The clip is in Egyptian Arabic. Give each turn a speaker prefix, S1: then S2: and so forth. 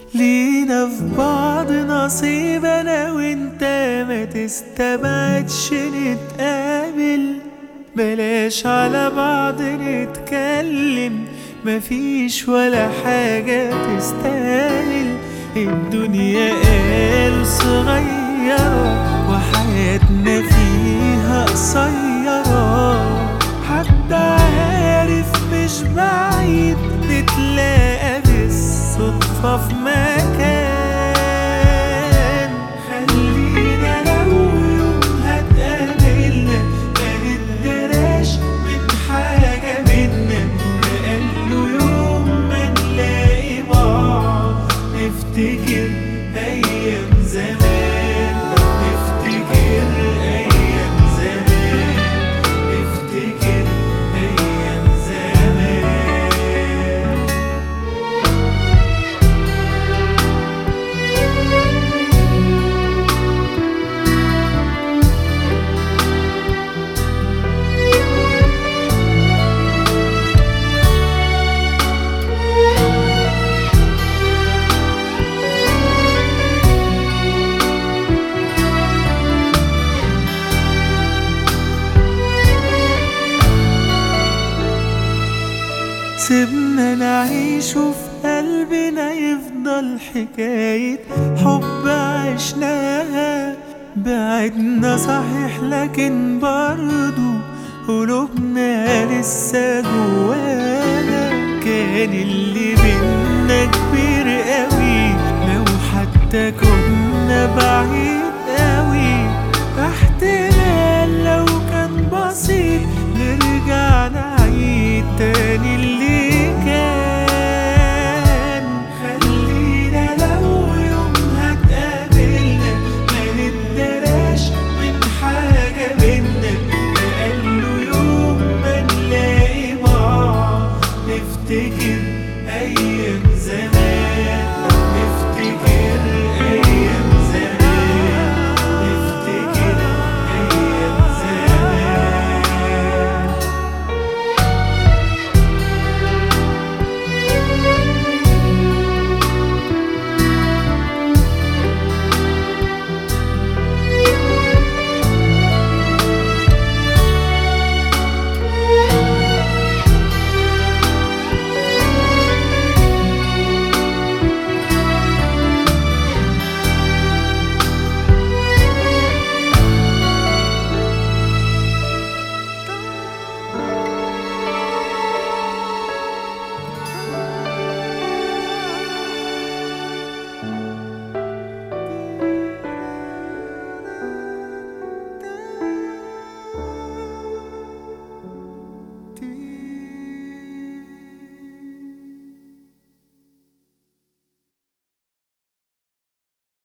S1: لينا في بعض نصيب انا وانت ما تستبعدش نتقابل بلاش على بعض نتكلم مفيش ولا حاجة تستاهل الدنيا قال صغيرة وحياتنا فيها قصيرة حد عارف مش بعيد نتلاقى بالصدفة في مكان خلينا لو يوم هتقابلنا ما ندراش من حاجة بينا لأنه يوم ما نلاقي بعض نفتكر أيام زمان نفتكر أيام زمان نفتكر أيام زمان سيبنا نعيش وفي قلبنا يفضل حكاية حب عشناها بعدنا صحيح لكن برضو قلوبنا لسه جوانا كان اللي بينا كبير قوي لو حتى كنا بعيد قوي احتمال لو كان بسيط نرجع نعيد تاني اللي كان خلينا لو يوم هتقابلنا ما ندراش من حاجة بينا لأنه يوم ما نلاقي بعض نفتكر أيام زمان نفتكر